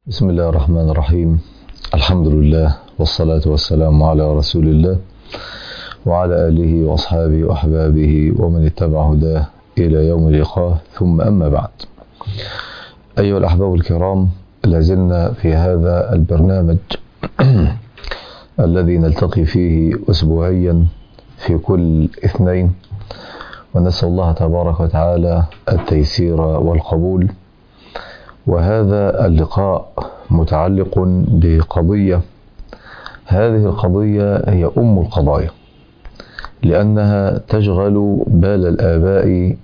بسم الله الرحمن الرحيم الحمد لله والصلاة والسلام على رسول الله وعلى آله وأصحابه وأحبابه ومن اتبع هداه إلى يوم اللقاء ثم أما بعد أيها الأحباب الكرام لازلنا في هذا البرنامج الذي نلتقي فيه أسبوعيا في كل اثنين ونسأل الله تبارك وتعالى التيسير والقبول وهذا اللقاء متعلق بقضية هذه القضية هي أم القضايا لأنها تشغل بال الآباء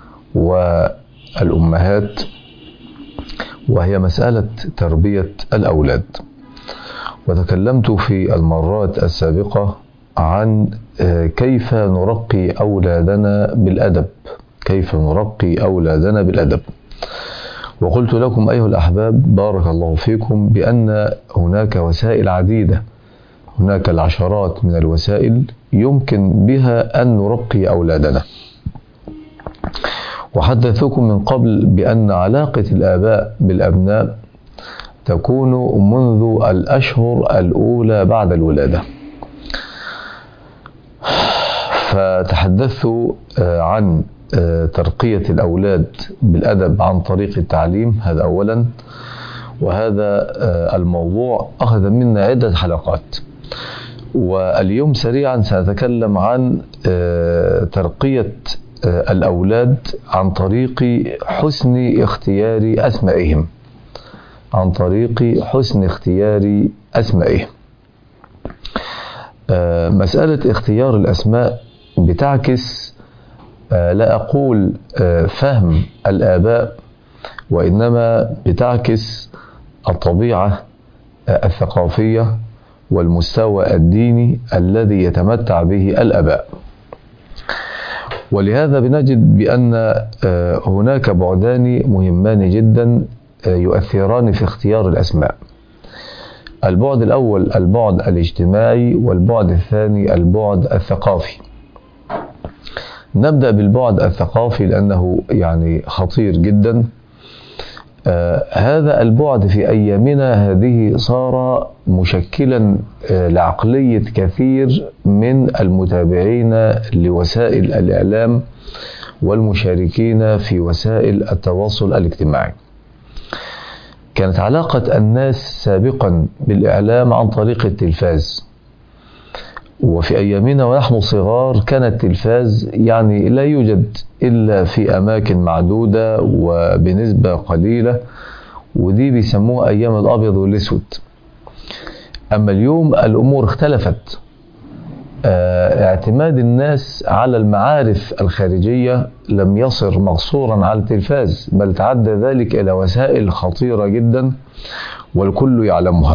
والأمهات وهي مسألة تربية الأولاد وتكلمت في المرات السابقة عن كيف نرقي أولادنا بالأدب كيف نرقي أولادنا بالأدب وقلت لكم أيها الأحباب بارك الله فيكم بأن هناك وسائل عديدة هناك العشرات من الوسائل يمكن بها أن نرقي أولادنا وحدثتكم من قبل بأن علاقة الآباء بالأبناء تكون منذ الأشهر الأولى بعد الولادة فتحدثت عن ترقية الأولاد بالأدب عن طريق التعليم هذا أولا وهذا الموضوع أخذ منا عدة حلقات واليوم سريعا سأتكلم عن ترقية الأولاد عن طريق حسن اختيار أسمائهم عن طريق حسن اختيار أسمائهم مسألة اختيار الأسماء بتعكس لا أقول فهم الآباء وإنما بتعكس الطبيعة الثقافية والمستوى الديني الذي يتمتع به الآباء ولهذا بنجد بأن هناك بعدان مهمان جدا يؤثران في اختيار الأسماء البعد الأول البعد الاجتماعي والبعد الثاني البعد الثقافي نبدأ بالبعد الثقافي لأنه يعني خطير جدا آه هذا البعد في أيامنا هذه صار مشكلا آه لعقلية كثير من المتابعين لوسائل الإعلام والمشاركين في وسائل التواصل الاجتماعي كانت علاقة الناس سابقا بالإعلام عن طريق التلفاز وفي أيامنا ونحن صغار كان التلفاز يعني لا يوجد إلا في أماكن معدودة وبنسبة قليلة ودي بيسموها أيام الأبيض والأسود أما اليوم الأمور اختلفت اعتماد الناس على المعارف الخارجية لم يصر مقصورا على التلفاز بل تعدى ذلك إلى وسائل خطيرة جدا والكل يعلمها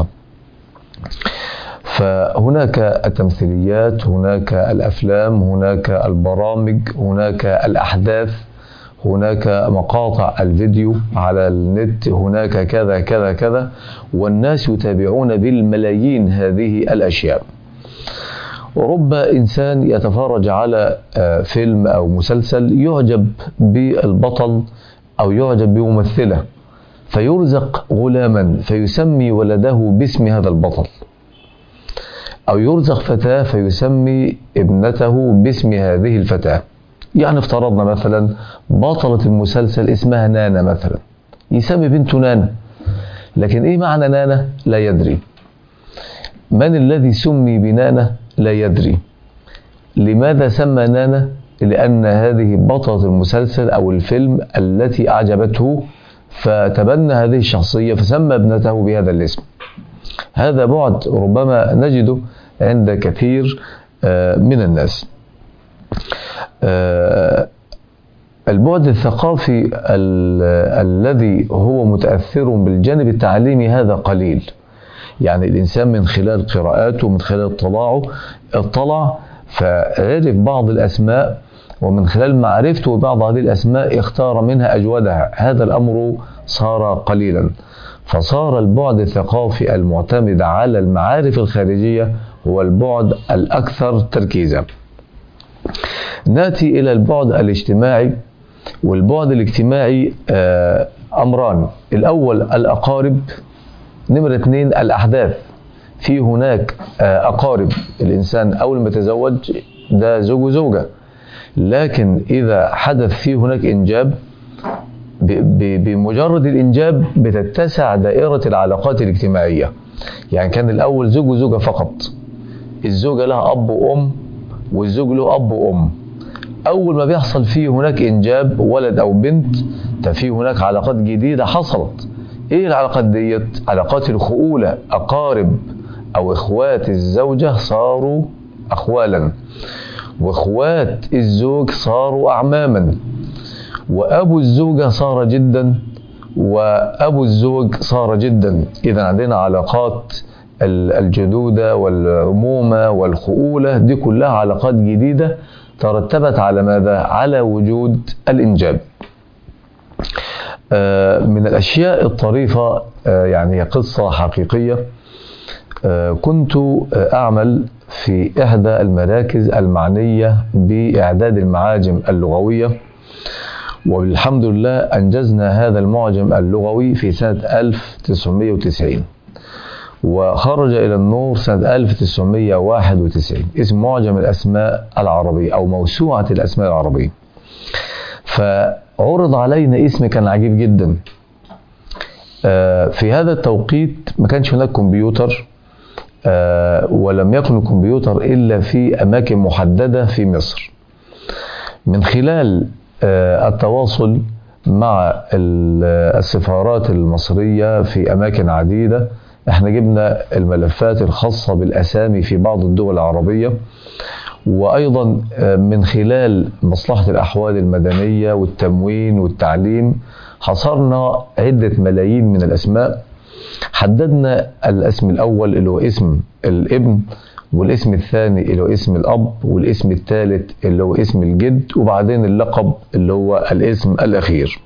فهناك التمثيليات هناك الافلام هناك البرامج هناك الاحداث هناك مقاطع الفيديو على النت هناك كذا كذا كذا والناس يتابعون بالملايين هذه الاشياء ورب انسان يتفرج على فيلم او مسلسل يعجب بالبطل او يعجب بممثله فيرزق غلاما فيسمي ولده باسم هذا البطل أو يرزق فتاة فيسمي ابنته باسم هذه الفتاة يعني افترضنا مثلا بطلة المسلسل اسمها نانا مثلا يسمي بنته نانا لكن ايه معنى نانا لا يدري من الذي سمي بنانا لا يدري لماذا سمى نانا لأن هذه بطلة المسلسل أو الفيلم التي أعجبته فتبنى هذه الشخصية فسمى ابنته بهذا الاسم هذا بعد ربما نجده عند كثير من الناس البعد الثقافي الذي هو متأثر بالجانب التعليمي هذا قليل يعني الإنسان من خلال قراءاته من خلال اطلاعه اطلع فعرف بعض الأسماء ومن خلال معرفته ببعض هذه الأسماء اختار منها أجودها هذا الأمر صار قليلا فصار البعد الثقافي المعتمد على المعارف الخارجية هو البعد الأكثر تركيزا ناتي إلى البعد الاجتماعي والبعد الاجتماعي أمران الأول الأقارب نمرة اتنين الأحداث في هناك آه، أقارب الإنسان أول ما يتزوج ده زوج وزوجة لكن إذا حدث في هناك إنجاب ب- ب- بمجرد الإنجاب بتتسع دائرة العلاقات الاجتماعية يعني كان الأول زوج وزوجة فقط الزوجة لها أب وأم والزوج له أب وأم أول ما بيحصل فيه هناك إنجاب ولد أو بنت ففي هناك علاقات جديدة حصلت إيه العلاقات ديت؟ علاقات الخؤولة أقارب أو إخوات الزوجة صاروا أخوالا وإخوات الزوج صاروا أعماما وأبو الزوجة صار جدا وأبو الزوج صار جدا إذا عندنا علاقات ال- الجدودة والعمومة والخؤولة دي كلها علاقات جديدة ترتبت على ماذا؟ على وجود الإنجاب آه، من الأشياء الطريفة آه، يعني هي قصة حقيقية آه، كنت آه، أعمل في إحدى المراكز المعنية بإعداد المعاجم اللغوية والحمد لله أنجزنا هذا المعجم اللغوي في سنة 1990 وخرج إلى النور سنة 1991 اسم معجم الأسماء العربية أو موسوعة الأسماء العربية فعرض علينا اسم كان عجيب جدا آه، في هذا التوقيت ما كانش هناك كمبيوتر آه، ولم يكن الكمبيوتر إلا في أماكن محددة في مصر من خلال آه، التواصل مع ال- السفارات المصرية في أماكن عديدة احنا جبنا الملفات الخاصة بالأسامي في بعض الدول العربية وأيضا آه، من خلال مصلحة الأحوال المدنية والتموين والتعليم حصرنا عدة ملايين من الأسماء حددنا الاسم الأول اللي هو اسم الابن والاسم الثاني اللي هو اسم الأب والاسم الثالث اللي هو اسم الجد وبعدين اللقب اللي هو الاسم الأخير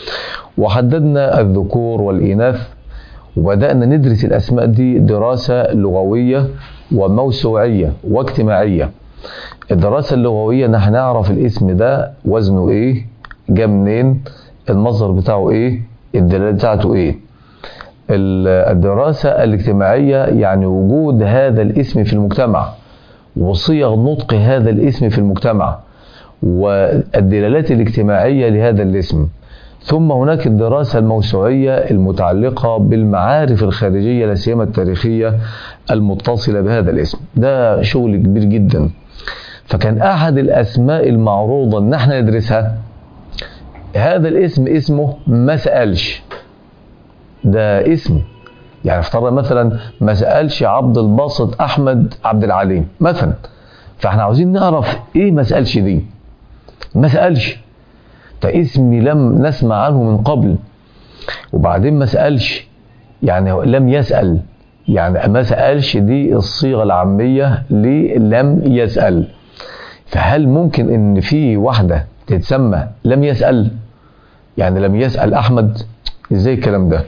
وحددنا الذكور والإناث وبدأنا ندرس الأسماء دي دراسة لغوية وموسوعية واجتماعية الدراسة اللغوية نحن نعرف الاسم ده وزنه ايه جا منين المصدر بتاعه ايه الدلالة بتاعته ايه ال- الدراسة الاجتماعية يعني وجود هذا الاسم في المجتمع وصيغ نطق هذا الاسم في المجتمع والدلالات الاجتماعية لهذا الاسم ثم هناك الدراسة الموسوعية المتعلقة بالمعارف الخارجية لا سيما التاريخية المتصلة بهذا الاسم ده شغل كبير جدا فكان أحد الأسماء المعروضة إن احنا ندرسها هذا الاسم اسمه ما سألش ده اسم يعني افترض مثلا ما سألش عبد الباسط أحمد عبد العليم مثلا فاحنا عاوزين نعرف ايه ما سألش دي ما سألش ده اسم لم نسمع عنه من قبل وبعدين ما سألش يعني هو لم يسأل يعني ما سألش دي الصيغة العامية للم يسأل فهل ممكن ان في واحدة تتسمى لم يسأل يعني لم يسأل أحمد ازاي الكلام ده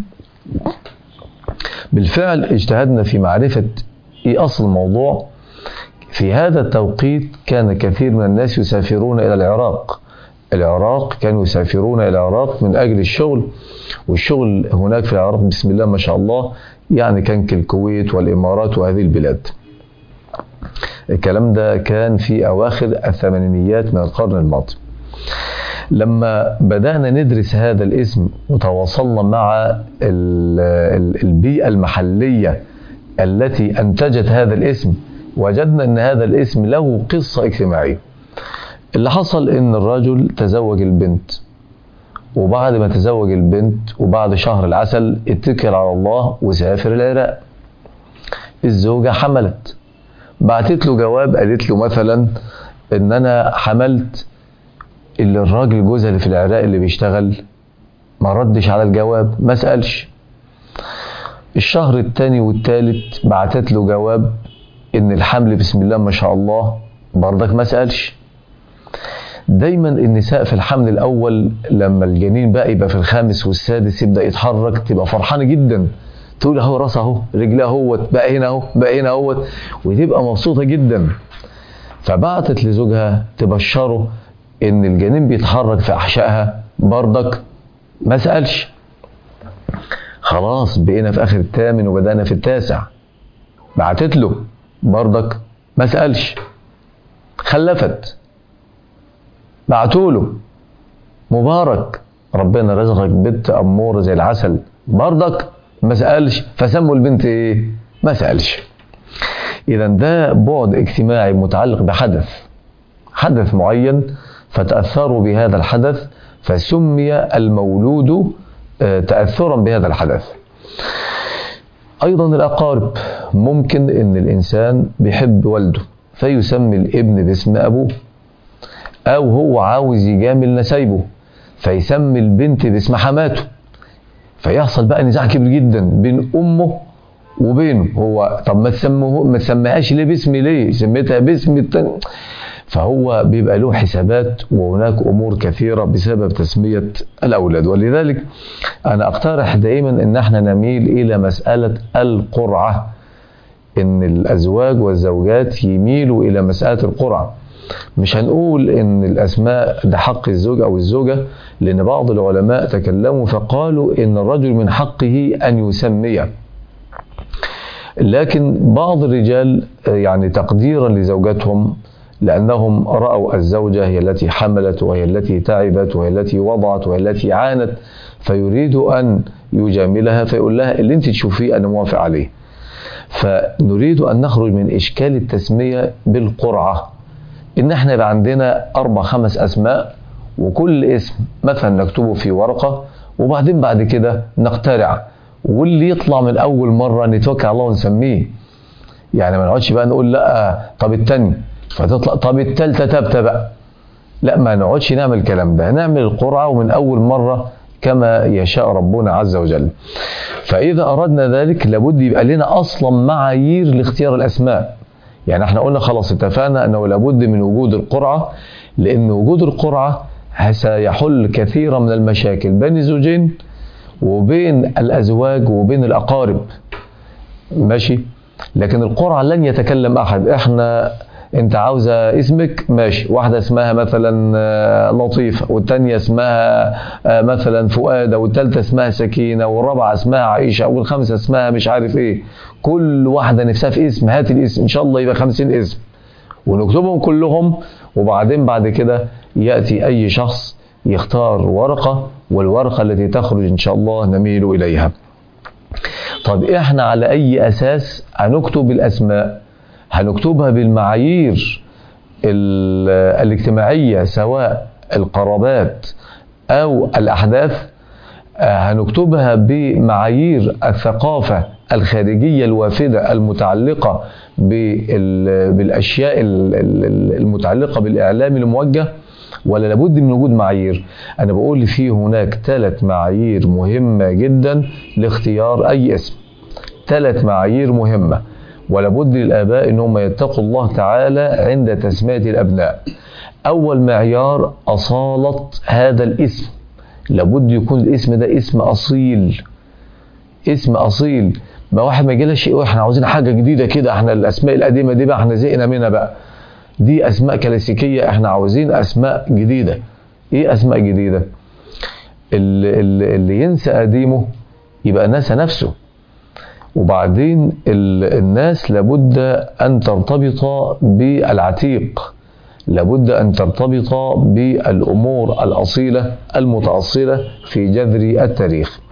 بالفعل اجتهدنا في معرفة ايه أصل الموضوع في هذا التوقيت كان كثير من الناس يسافرون إلى العراق العراق كانوا يسافرون إلى العراق من أجل الشغل والشغل هناك في العراق بسم الله ما شاء الله يعني كان كالكويت والإمارات وهذه البلاد الكلام ده كان في أواخر الثمانينيات من القرن الماضي لما بدأنا ندرس هذا الاسم وتواصلنا مع ال- ال- البيئة المحلية التي أنتجت هذا الاسم وجدنا أن هذا الاسم له قصة اجتماعية اللي حصل أن الرجل تزوج البنت وبعد ما تزوج البنت وبعد شهر العسل اتكل على الله وسافر العراق الزوجة حملت بعتت له جواب قالت له مثلا ان انا حملت اللي الراجل جوزها اللي في العراق اللي بيشتغل ما ردش على الجواب ما سألش الشهر الثاني والثالث بعتت له جواب ان الحمل بسم الله ما شاء الله برضك ما سألش دايما النساء في الحمل الاول لما الجنين بقى يبقى في الخامس والسادس يبدا يتحرك تبقى فرحانه جدا تقول اهو راسها اهو رجلها اهوت بقى هنا اهو بقى هنا اهوت وتبقى مبسوطه جدا فبعتت لزوجها تبشره ان الجنين بيتحرك في احشائها برضك ما سالش خلاص بقينا في اخر الثامن وبدانا في التاسع بعتت له برضك ما سالش خلفت بعتوا له مبارك ربنا رزقك بنت اموره زي العسل برضك ما سالش فسموا البنت ايه ما سالش اذا ده بعد اجتماعي متعلق بحدث حدث معين فتاثروا بهذا الحدث فسمي المولود تاثرا بهذا الحدث ايضا الاقارب ممكن ان الانسان بيحب والده فيسمي الابن باسم ابوه او هو عاوز يجامل نسايبه فيسمي البنت باسم حماته فيحصل بقى نزاع كبير جدا بين امه وبينه هو طب ما تسموه ما تسميهاش ليه باسمي ليه سميتها باسم التاني فهو بيبقى له حسابات وهناك امور كثيره بسبب تسميه الاولاد ولذلك انا اقترح دائما ان احنا نميل الى مساله القرعه ان الازواج والزوجات يميلوا الى مساله القرعه مش هنقول ان الاسماء ده حق الزوج او الزوجه لان بعض العلماء تكلموا فقالوا ان الرجل من حقه ان يسمي لكن بعض الرجال يعني تقديرا لزوجاتهم لأنهم رأوا الزوجة هي التي حملت وهي التي تعبت وهي التي وضعت وهي التي عانت فيريد أن يجاملها فيقول لها اللي أنت تشوفيه أنا موافق عليه فنريد أن نخرج من إشكال التسمية بالقرعة إن احنا يبقى عندنا أربع خمس أسماء وكل اسم مثلا نكتبه في ورقة وبعدين بعد كده نقترع واللي يطلع من أول مرة نتوكل على الله ونسميه يعني ما نقعدش بقى نقول لا طب التاني فتطلع طب التالتة تبتة بقى لا ما نقعدش نعمل الكلام ده نعمل القرعة ومن أول مرة كما يشاء ربنا عز وجل فإذا أردنا ذلك لابد يبقى لنا أصلا معايير لاختيار الأسماء يعني احنا قلنا خلاص اتفقنا أنه لابد من وجود القرعة لأن وجود القرعة سيحل كثيرا من المشاكل بين الزوجين وبين الأزواج وبين الأقارب ماشي لكن القرعة لن يتكلم أحد احنا انت عاوزه اسمك ماشي واحده اسمها مثلا لطيفه والثانيه اسمها مثلا فؤاده والثالثه اسمها سكينه والرابعه اسمها عائشه والخامسه اسمها مش عارف ايه كل واحده نفسها في اسم هات الاسم ان شاء الله يبقى 50 اسم ونكتبهم كلهم وبعدين بعد كده ياتي اي شخص يختار ورقه والورقه التي تخرج ان شاء الله نميل اليها طب احنا على اي اساس هنكتب الاسماء هنكتبها بالمعايير الاجتماعية سواء القرابات أو الأحداث هنكتبها بمعايير الثقافة الخارجية الوافدة المتعلقة بالأشياء المتعلقة بالإعلام الموجه ولا لابد من وجود معايير أنا بقول في هناك ثلاث معايير مهمة جدا لاختيار أي اسم ثلاث معايير مهمة ولابد للآباء أنهم يتقوا الله تعالى عند تسمية الأبناء أول معيار أصالة هذا الاسم لابد يكون الاسم ده اسم أصيل اسم أصيل ما واحد ما يجيلهاش شيء احنا عاوزين حاجة جديدة كده احنا الأسماء القديمة دي بقى احنا زهقنا منها بقى دي أسماء كلاسيكية احنا عاوزين أسماء جديدة إيه أسماء جديدة اللي, اللي, اللي ينسى قديمه يبقى نسى نفسه وبعدين الناس لابد أن ترتبط بالعتيق لابد أن ترتبط بالأمور الأصيلة المتأصلة في جذر التاريخ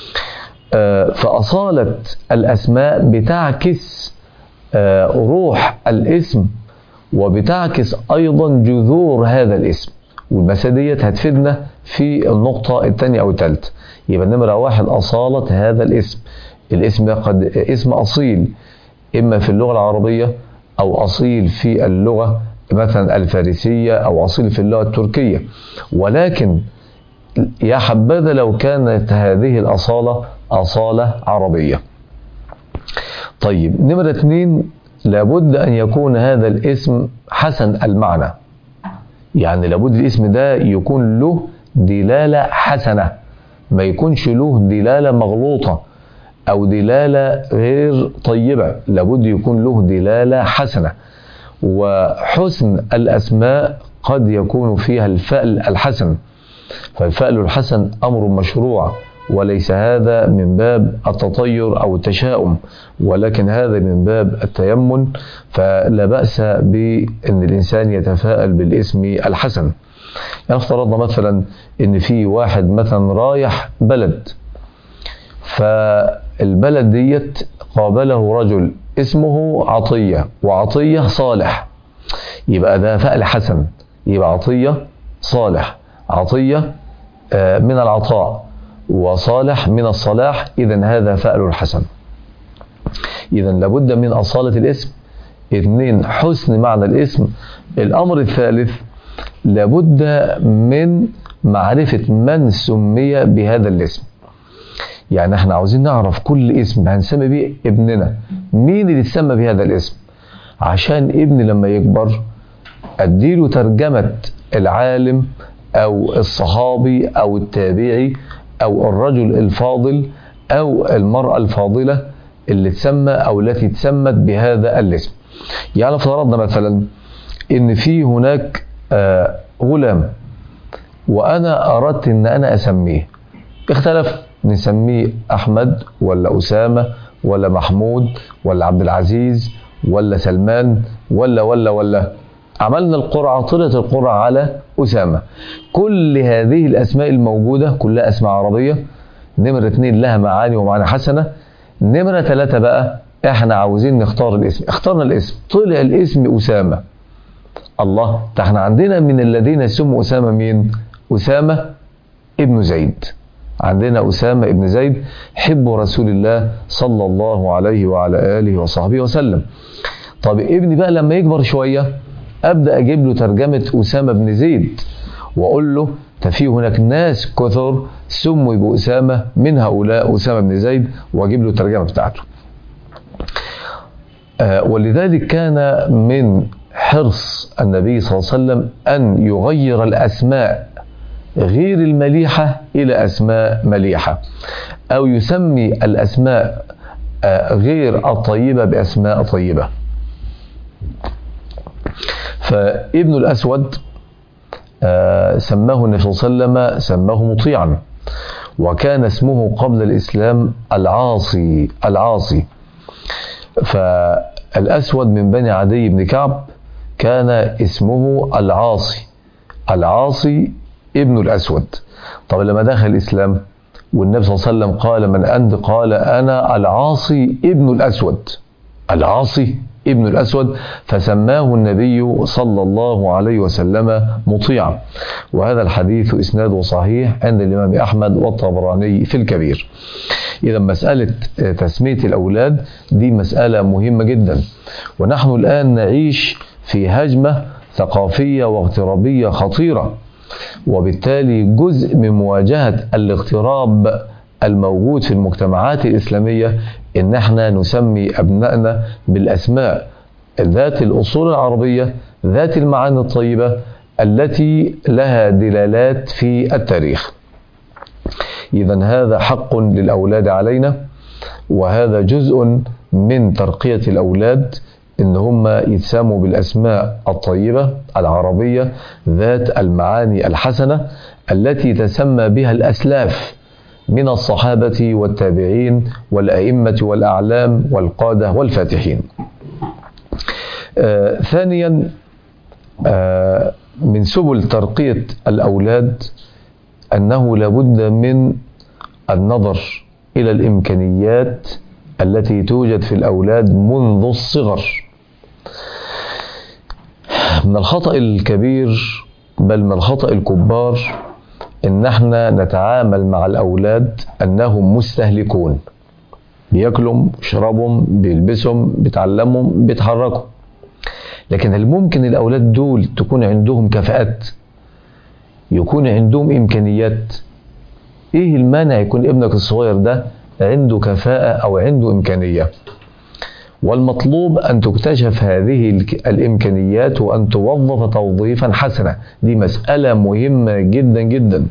فأصالة الأسماء بتعكس روح الاسم وبتعكس أيضا جذور هذا الاسم والمسألة ديت هتفيدنا في النقطة الثانية أو الثالثة يبقى نمرة واحد أصالة هذا الاسم الاسم ده قد اسم أصيل إما في اللغة العربية أو أصيل في اللغة مثلا الفارسية أو أصيل في اللغة التركية ولكن يا حبذا لو كانت هذه الأصالة أصالة عربية طيب نمرة اثنين لابد أن يكون هذا الاسم حسن المعنى يعني لابد الاسم ده يكون له دلالة حسنة ما يكونش له دلالة مغلوطة أو دلالة غير طيبة لابد يكون له دلالة حسنة وحسن الأسماء قد يكون فيها الفأل الحسن فالفأل الحسن أمر مشروع وليس هذا من باب التطير أو التشاؤم ولكن هذا من باب التيمن فلا بأس بأن الإنسان يتفاءل بالاسم الحسن يعني افترضنا مثلا ان في واحد مثلا رايح بلد فالبلد ديت قابله رجل اسمه عطية وعطية صالح يبقى ده فأل حسن يبقى عطية صالح عطية من العطاء وصالح من الصلاح إذا هذا فأل الحسن إذا لابد من أصالة الاسم اثنين حسن معنى الاسم الأمر الثالث لابد من معرفة من سمي بهذا الاسم يعني احنا عاوزين نعرف كل اسم هنسمي بيه ابننا مين اللي اتسمى بهذا الاسم عشان ابني لما يكبر اديله ترجمة العالم او الصحابي او التابعي او الرجل الفاضل او المرأة الفاضلة اللي تسمى او التي تسمت بهذا الاسم يعني افترضنا مثلا ان في هناك آه غلام وانا اردت ان انا اسميه اختلف نسميه احمد ولا اسامه ولا محمود ولا عبد العزيز ولا سلمان ولا ولا ولا عملنا القرعه طلعت القرعه على اسامه كل هذه الاسماء الموجوده كلها اسماء عربيه نمره اثنين لها معاني ومعاني حسنه نمره ثلاثه بقى احنا عاوزين نختار الاسم اخترنا الاسم طلع الاسم اسامه الله ده احنا عندنا من الذين سموا اسامه مين اسامه ابن زيد عندنا أسامة ابن زيد حب رسول الله صلى الله عليه وعلى آله وصحبه وسلم طب ابني بقى لما يكبر شوية أبدأ أجيب له ترجمة أسامة بن زيد وأقول له ففي هناك ناس كثر سموا بأسامة من هؤلاء أسامة بن زيد وأجيب له الترجمة بتاعته آه ولذلك كان من حرص النبي صلى الله عليه وسلم أن يغير الأسماء غير المليحة إلى أسماء مليحة أو يسمي الأسماء غير الطيبة بأسماء طيبة فابن الأسود سماه النبي صلى الله عليه وسلم سماه مطيعا وكان اسمه قبل الإسلام العاصي العاصي فالأسود من بني عدي بن كعب كان اسمه العاصي العاصي ابن الأسود طب لما دخل الإسلام والنبي صلى الله عليه وسلم قال من أنت قال أنا العاصي ابن الأسود العاصي ابن الأسود فسماه النبي صلى الله عليه وسلم مطيعا وهذا الحديث إسناده صحيح عند الإمام أحمد والطبراني في الكبير إذا مسألة تسمية الأولاد دي مسألة مهمة جدا ونحن الآن نعيش في هجمة ثقافية واغترابية خطيرة وبالتالي جزء من مواجهة الاغتراب الموجود في المجتمعات الإسلامية إن احنا نسمي أبنائنا بالأسماء ذات الأصول العربية ذات المعاني الطيبة التي لها دلالات في التاريخ إذا هذا حق للأولاد علينا وهذا جزء من ترقية الأولاد ان هم يتساموا بالاسماء الطيبه العربيه ذات المعاني الحسنه التي تسمى بها الاسلاف من الصحابه والتابعين والائمه والاعلام والقاده والفاتحين. آه ثانيا آه من سبل ترقيه الاولاد انه لابد من النظر الى الامكانيات التي توجد في الاولاد منذ الصغر. من الخطأ الكبير بل من الخطأ الكبار إن احنا نتعامل مع الأولاد أنهم مستهلكون بياكلهم يشربهم بيلبسهم بيتعلمهم بيتحركوا لكن هل ممكن الأولاد دول تكون عندهم كفاءات يكون عندهم إمكانيات إيه المانع يكون ابنك الصغير ده عنده كفاءة أو عنده إمكانية والمطلوب أن تكتشف هذه الإمكانيات وأن توظف توظيفا حسنا دي مسألة مهمة جدا جدا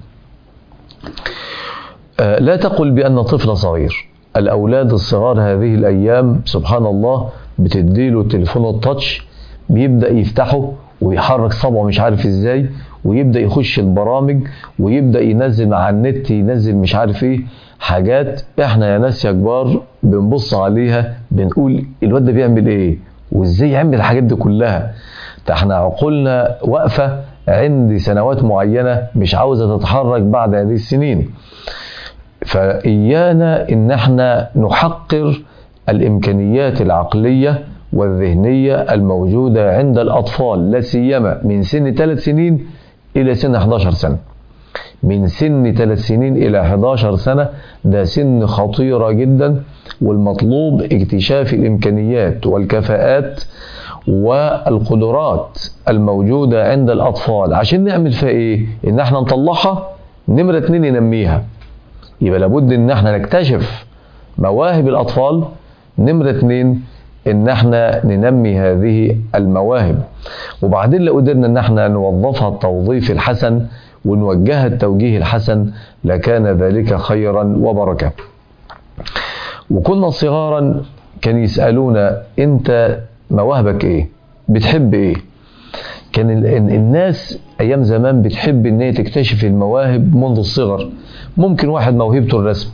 لا تقل بأن طفل صغير الأولاد الصغار هذه الأيام سبحان الله بتديله تليفون التاتش بيبدأ يفتحه ويحرك صبعه مش عارف ازاي ويبدا يخش البرامج ويبدا ينزل على النت ينزل مش عارف ايه حاجات احنا يا ناس يا كبار بنبص عليها بنقول الواد ده بيعمل ايه وازاي يعمل الحاجات دي كلها ده احنا عقولنا واقفه عند سنوات معينه مش عاوزه تتحرك بعد هذه السنين فإيانا إن احنا نحقر الإمكانيات العقلية والذهنية الموجودة عند الأطفال لا سيما من سن ثلاث سنين إلى سن 11 سنة من سن ثلاث سنين إلى 11 سنة ده سن خطيرة جدا والمطلوب اكتشاف الإمكانيات والكفاءات والقدرات الموجودة عند الأطفال عشان نعمل فيها إيه؟ إن احنا نطلعها نمرة اتنين ننميها يبقى لابد ان احنا نكتشف مواهب الاطفال نمرة اتنين ان احنا ننمي هذه المواهب وبعدين لو قدرنا ان احنا نوظفها التوظيف الحسن ونوجهها التوجيه الحسن لكان ذلك خيرا وبركة وكنا صغارا كان يسألونا انت مواهبك ايه بتحب ايه كان الناس ايام زمان بتحب ان هي تكتشف المواهب منذ الصغر ممكن واحد موهبته الرسم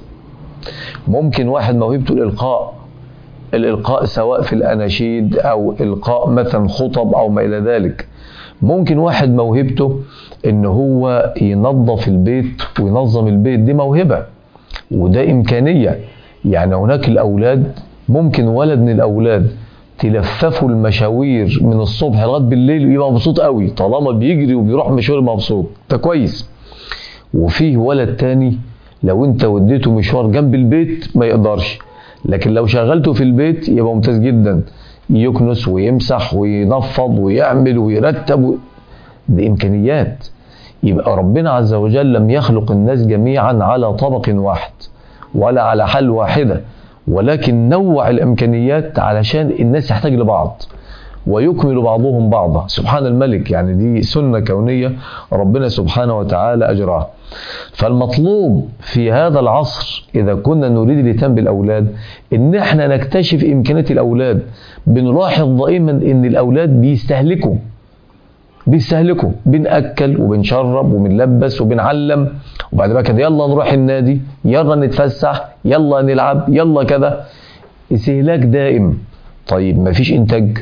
ممكن واحد موهبته الالقاء الالقاء سواء في الاناشيد او القاء مثلا خطب او ما الى ذلك ممكن واحد موهبته ان هو ينظف البيت وينظم البيت دي موهبه وده امكانيه يعني هناك الاولاد ممكن ولد من الاولاد تلففوا المشاوير من الصبح لغايه بالليل ويبقى مبسوط قوي طالما بيجري وبيروح مشوار مبسوط ده كويس وفيه ولد تاني لو انت وديته مشوار جنب البيت ما يقدرش لكن لو شغلته في البيت يبقى ممتاز جدا يكنس ويمسح وينفض ويعمل ويرتب و... دي امكانيات يبقى ربنا عز وجل لم يخلق الناس جميعا على طبق واحد ولا على حال واحده ولكن نوع الامكانيات علشان الناس تحتاج لبعض ويكمل بعضهم بعضا سبحان الملك يعني دي سنه كونيه ربنا سبحانه وتعالى اجراها فالمطلوب في هذا العصر اذا كنا نريد الاهتمام بالاولاد ان احنا نكتشف امكانيات الاولاد بنلاحظ دائما ان الاولاد بيستهلكوا بيستهلكوا بنأكل وبنشرب وبنلبس وبنعلم وبعد بقى كده يلا نروح النادي يلا نتفسح يلا نلعب يلا كذا استهلاك دائم طيب مفيش انتاج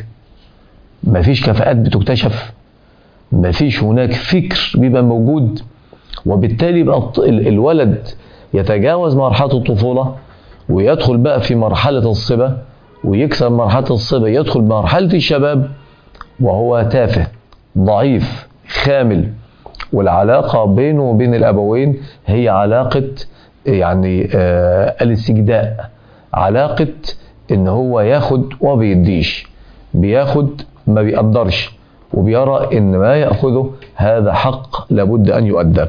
مفيش كفاءات بتكتشف مفيش هناك فكر بيبقى موجود وبالتالي يبقى الولد يتجاوز مرحلة الطفولة ويدخل بقى في مرحلة الصبا ويكسر مرحلة الصبا يدخل مرحلة الشباب وهو تافه ضعيف خامل والعلاقة بينه وبين الأبوين هي علاقة يعني آه الاستجداء علاقة إن هو ياخد وما بيديش بياخد ما بيقدرش وبيرى إن ما يأخذه هذا حق لابد أن يؤدى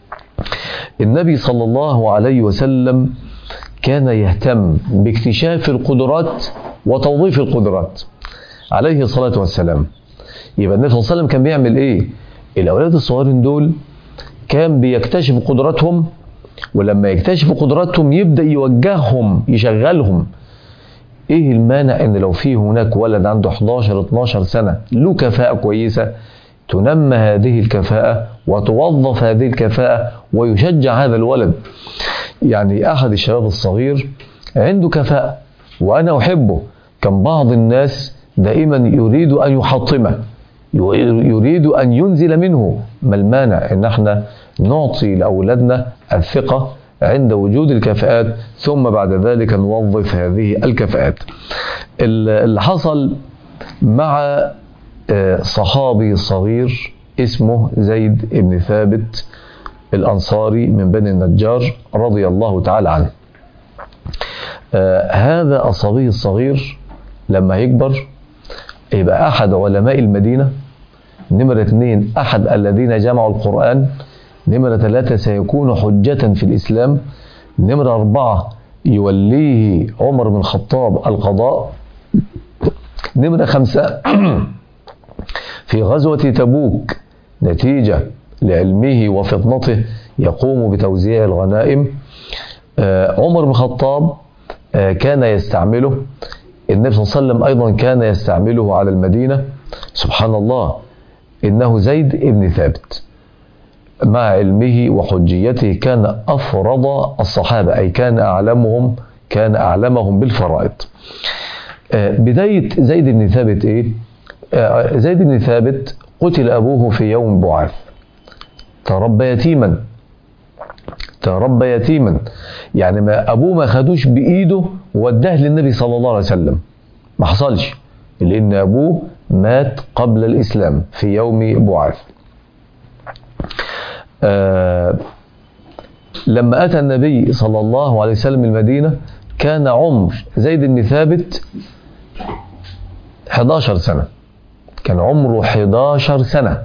النبي صلى الله عليه وسلم كان يهتم باكتشاف القدرات وتوظيف القدرات عليه الصلاة والسلام يبقى النبي صلى الله عليه وسلم كان بيعمل ايه الاولاد الصغيرين دول كان بيكتشف قدراتهم ولما يكتشف قدراتهم يبدا يوجههم يشغلهم ايه المانع ان لو في هناك ولد عنده 11 12 سنه له كفاءه كويسه تنمى هذه الكفاءه وتوظف هذه الكفاءه ويشجع هذا الولد يعني احد الشباب الصغير عنده كفاءه وانا احبه كان بعض الناس دائما يريد ان يحطمه يريد أن ينزل منه ما المانع أن احنا نعطي لأولادنا الثقة عند وجود الكفاءات ثم بعد ذلك نوظف هذه الكفاءات اللي حصل مع صحابي صغير اسمه زيد بن ثابت الأنصاري من بني النجار رضي الله تعالى عنه هذا الصبي الصغير لما يكبر يبقى أحد علماء المدينة نمرة اثنين أحد الذين جمعوا القرآن نمرة ثلاثة سيكون حجة في الإسلام نمرة أربعة يوليه عمر بن الخطاب القضاء نمرة خمسة في غزوة تبوك نتيجة لعلمه وفطنته يقوم بتوزيع الغنائم عمر بن الخطاب كان يستعمله النبي صلى الله عليه وسلم أيضا كان يستعمله على المدينة سبحان الله إنه زيد ابن ثابت مع علمه وحجيته كان أفرض الصحابة أي كان أعلمهم كان أعلمهم بالفرائض بداية زيد بن ثابت إيه؟ زيد بن ثابت قتل أبوه في يوم بعاث تربى يتيما تربى يتيما يعني ما أبوه ما خدوش بإيده وداه للنبي صلى الله عليه وسلم ما حصلش لأن أبوه مات قبل الإسلام في يوم بعاث آه لما أتى النبي صلى الله عليه وسلم المدينة كان عمر زيد بن ثابت 11 سنة كان عمره 11 سنة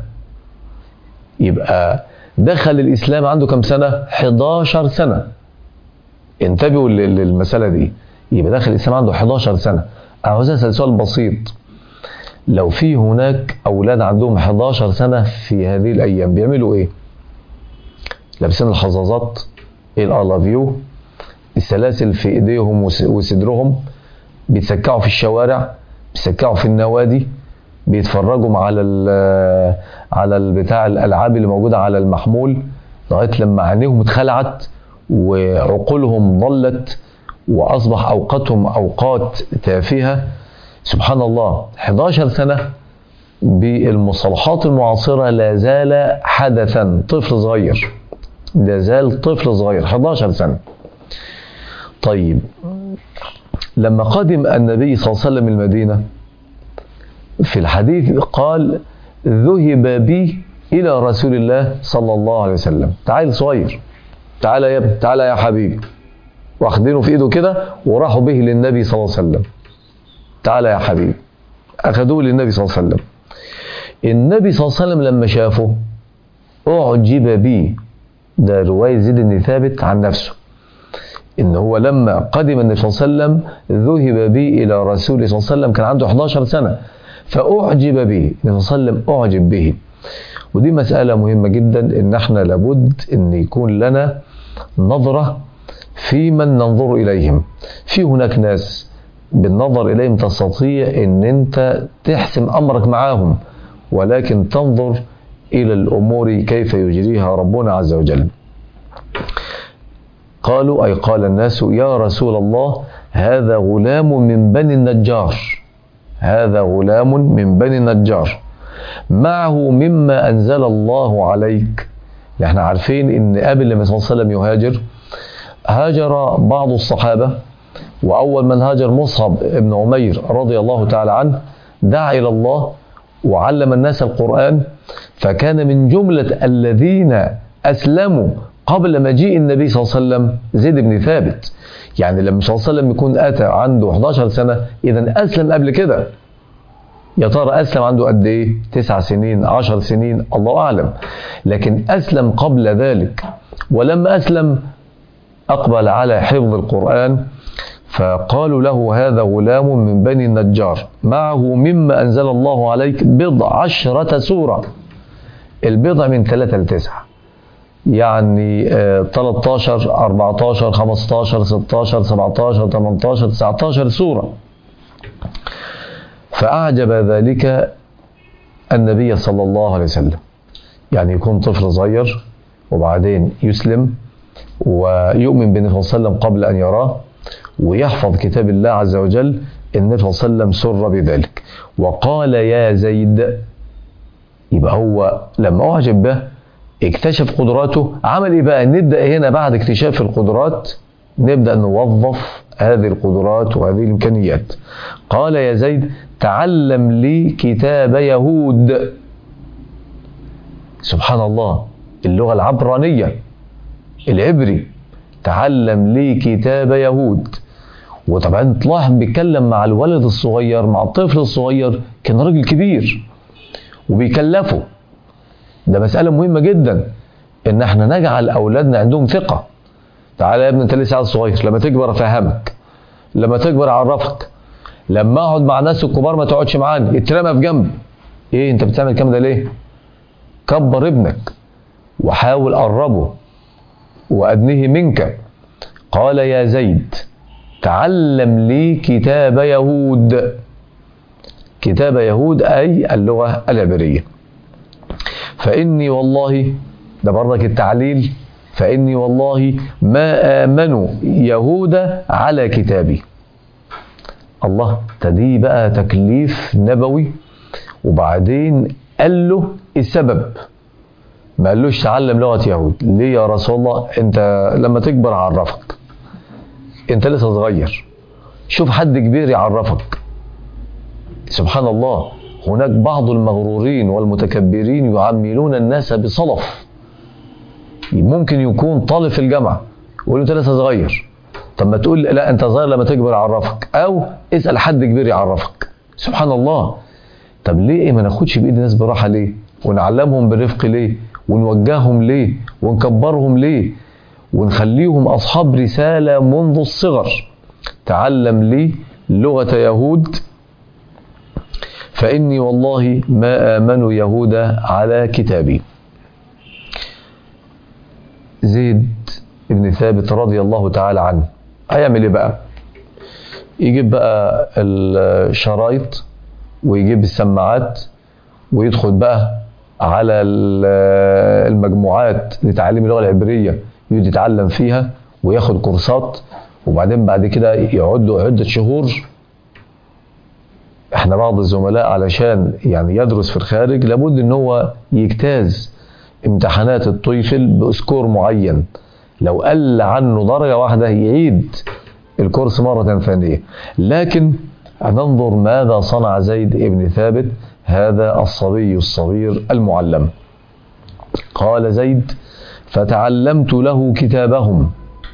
يبقى دخل الإسلام عنده كم سنة 11 سنة انتبهوا للمسألة دي يبقى دخل الإسلام عنده 11 سنة عاوز أسأل سؤال بسيط لو في هناك أولاد عندهم 11 سنة في هذه الأيام بيعملوا إيه؟ لابسين الحظاظات الألافيو السلاسل في إيديهم وصدرهم بيتسكعوا في الشوارع بيتسكعوا في النوادي بيتفرجوا على ال على البتاع الالعاب اللي موجوده على المحمول لغايه لما عينيهم اتخلعت وعقولهم ضلت واصبح اوقاتهم اوقات تافهه سبحان الله 11 سنه بالمصطلحات المعاصره لا زال حدثا طفل صغير لا زال طفل صغير 11 سنه طيب لما قدم النبي صلى الله عليه وسلم المدينه في الحديث قال ذهب بي إلى رسول الله صلى الله عليه وسلم تعال صغير تعال يا ابن تعال يا حبيبي واخدينه في ايده كده وراحوا به للنبي صلى الله عليه وسلم تعال يا حبيبي اخذوه للنبي صلى الله عليه وسلم النبي صلى الله عليه وسلم لما شافه اعجب بي ده رواية زيد بن ثابت عن نفسه ان هو لما قدم النبي صلى الله عليه وسلم ذهب بي الى رسول صلى الله عليه وسلم كان عنده 11 سنه فأعجب به النبي صلى الله عليه وسلم أعجب به ودي مسألة مهمة جدا إن احنا لابد إن يكون لنا نظرة في من ننظر إليهم في هناك ناس بالنظر إليهم تستطيع إن أنت تحسم أمرك معاهم ولكن تنظر إلى الأمور كيف يجريها ربنا عز وجل قالوا أي قال الناس يا رسول الله هذا غلام من بني النجار هذا غلام من بني النجار معه مما أنزل الله عليك احنا عارفين ان قبل النبي صلى الله عليه وسلم يهاجر هاجر بعض الصحابة وأول من هاجر مصعب بن عمير رضي الله تعالى عنه دعا إلى الله وعلم الناس القرآن فكان من جملة الذين أسلموا قبل مجيء النبي صلى الله عليه وسلم زيد بن ثابت يعني لما صلى الله عليه وسلم يكون أتى عنده 11 سنة إذا أسلم قبل كده يا ترى أسلم عنده قد إيه؟ تسع سنين عشر سنين الله أعلم لكن أسلم قبل ذلك ولما أسلم أقبل على حفظ القرآن فقالوا له هذا غلام من بني النجار معه مما أنزل الله عليك بضع عشرة سورة البضع من ثلاثة لتسعة يعني 13 14 15 16 17 18 19 سورة فأعجب ذلك النبي صلى الله عليه وسلم يعني يكون طفل صغير وبعدين يسلم ويؤمن بالنبي صلى الله عليه وسلم قبل أن يراه ويحفظ كتاب الله عز وجل النبي صلى الله عليه وسلم سر بذلك وقال يا زيد يبقى هو لما أعجب به اكتشف قدراته عمل ايه بقى نبدا هنا بعد اكتشاف القدرات نبدا نوظف هذه القدرات وهذه الامكانيات قال يا زيد تعلم لي كتاب يهود سبحان الله اللغه العبرانيه العبري تعلم لي كتاب يهود وطبعا تلاحظ بيتكلم مع الولد الصغير مع الطفل الصغير كان راجل كبير وبيكلفه ده مسألة مهمة جدا إن احنا نجعل أولادنا عندهم ثقة تعالى يا ابني أنت لسه صغير لما تكبر أفهمك لما تكبر أعرفك لما أقعد مع الناس الكبار ما تقعدش معانا اترمى في جنب إيه أنت بتعمل الكلام ده ليه؟ كبر ابنك وحاول قربه وأدنه منك قال يا زيد تعلم لي كتاب يهود كتاب يهود أي اللغة العبرية فإني والله ده برضك التعليل فإني والله ما آمنوا يهود على كتابي الله تدي بقى تكليف نبوي وبعدين قال له السبب ما قالوش تعلم لغة يهود ليه يا رسول الله انت لما تكبر عرفك انت لسه صغير شوف حد كبير يعرفك سبحان الله هناك بعض المغرورين والمتكبرين يعملون الناس بصلف ممكن يكون طالب في الجامعة يقول له انت لسه صغير طب ما تقول لا انت صغير لما تكبر يعرفك او اسال حد كبير يعرفك سبحان الله طب ليه ما ناخدش بايد الناس براحه ليه ونعلمهم بالرفق ليه ونوجههم ليه ونكبرهم ليه ونخليهم اصحاب رساله منذ الصغر تعلم لي لغه يهود فاني والله ما امن يهود على كتابي زيد بن ثابت رضي الله تعالى عنه هيعمل ايه بقى يجيب بقى الشرايط ويجيب السماعات ويدخل بقى على المجموعات لتعليم اللغه العبريه يقعد يتعلم فيها وياخد كورسات وبعدين بعد كده يقعد له عده شهور احنا بعض الزملاء علشان يعني يدرس في الخارج لابد ان هو يجتاز امتحانات الطويفل بسكور معين لو قل عنه درجه واحده يعيد الكورس مره ثانيه لكن ننظر ماذا صنع زيد بن ثابت هذا الصبي الصغير المعلم قال زيد فتعلمت له كتابهم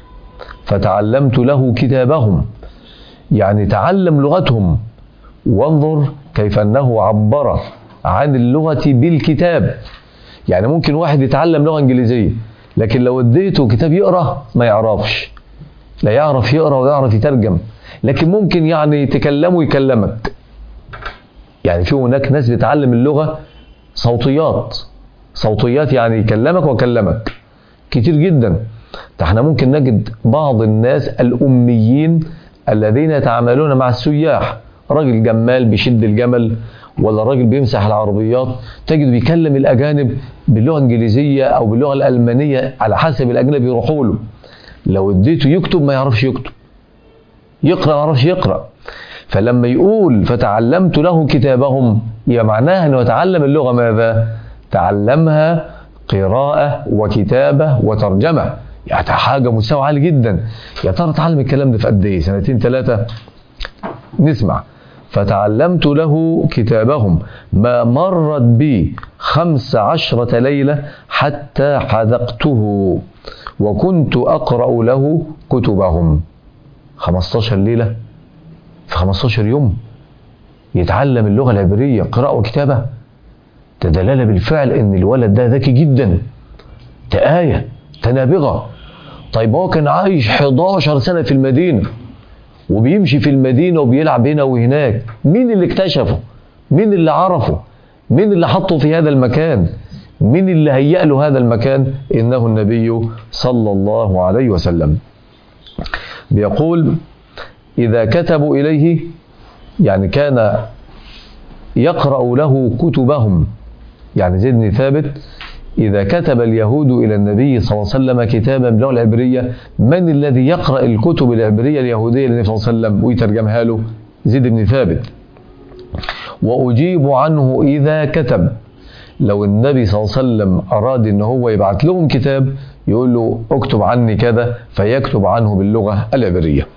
فتعلمت له كتابهم يعني تعلم لغتهم وانظر كيف انه عبر عن اللغه بالكتاب يعني ممكن واحد يتعلم لغه انجليزيه لكن لو اديته كتاب يقرا ما يعرفش لا يعرف يقرا ولا يعرف يترجم لكن ممكن يعني تكلمه يكلمك يعني في هناك ناس بتعلم اللغه صوتيات صوتيات يعني يكلمك وكلمك كتير جدا ده احنا ممكن نجد بعض الناس الاميين الذين يتعاملون مع السياح راجل جمال بيشد الجمل ولا راجل بيمسح العربيات تجد بيكلم الاجانب باللغه الانجليزيه او باللغه الالمانيه على حسب الاجنبي يروحوا له لو اديته يكتب ما يعرفش يكتب يقرا ما يعرفش يقرا فلما يقول فتعلمت له كتابهم يبقى معناها انه يتعلم اللغه ماذا؟ تعلمها قراءه وكتابه وترجمه يعني حاجه مستوى عالي جدا يا ترى اتعلم الكلام ده في قد ايه؟ سنتين ثلاثه؟ نسمع فتعلمت له كتابهم ما مرت بي خمس عشرة ليلة حتى حذقته وكنت أقرأ له كتبهم 15 ليلة في 15 يوم يتعلم اللغة العبرية قراءة وكتابة ده دلالة بالفعل ان الولد ده ذكي جدا ده آية تنابغة طيب هو كان عايش 11 سنة في المدينة وبيمشي في المدينة وبيلعب هنا وهناك مين اللي اكتشفه مين اللي عرفه مين اللي حطه في هذا المكان مين اللي هيأ له هذا المكان إنه النبي صلى الله عليه وسلم بيقول إذا كتبوا إليه يعني كان يقرأ له كتبهم يعني زيد بن ثابت إذا كتب اليهود إلى النبي صلى الله عليه وسلم كتابا باللغة العبرية من الذي يقرأ الكتب العبرية اليهودية للنبي صلى الله عليه وسلم ويترجمها له زيد بن ثابت وأجيب عنه إذا كتب لو النبي صلى الله عليه وسلم أراد أن هو يبعث لهم كتاب يقول له اكتب عني كذا فيكتب عنه باللغة العبرية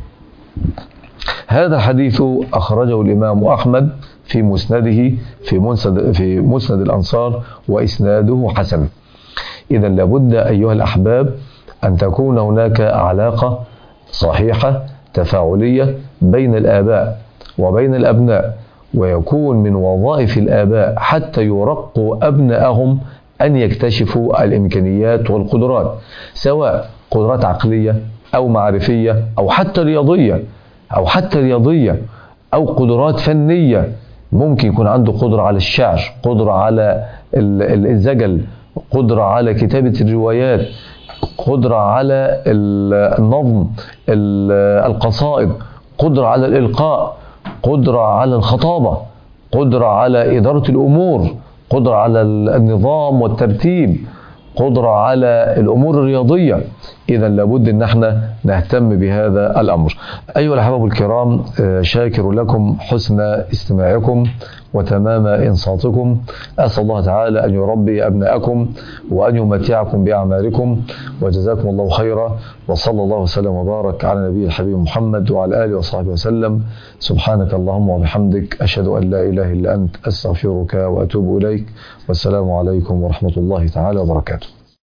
هذا الحديث أخرجه الإمام أحمد في مسنده في مسند في مسند الأنصار وإسناده حسن إذا لابد أيها الأحباب أن تكون هناك علاقة صحيحة تفاعلية بين الآباء وبين الأبناء ويكون من وظائف الآباء حتى يرقوا أبنائهم أن يكتشفوا الإمكانيات والقدرات سواء قدرات عقلية أو معرفية أو حتى رياضية أو حتى رياضية أو قدرات فنية ممكن يكون عنده قدرة على الشعر قدرة على الزجل قدرة على كتابة الروايات قدرة على النظم القصائد قدرة على الإلقاء قدرة على الخطابة قدرة على إدارة الأمور قدرة على النظام والترتيب قدرة على الأمور الرياضية إذا لابد أن احنا نهتم بهذا الأمر أيها الأحباب الكرام شاكر لكم حسن استماعكم وتمام إنصاتكم أسأل الله تعالى أن يربي أبناءكم وأن يمتعكم بأعمالكم وجزاكم الله خيرا وصلى الله وسلم وبارك على نبي الحبيب محمد وعلى آله وصحبه وسلم سبحانك اللهم وبحمدك أشهد أن لا إله إلا أنت أستغفرك وأتوب إليك والسلام عليكم ورحمة الله تعالى وبركاته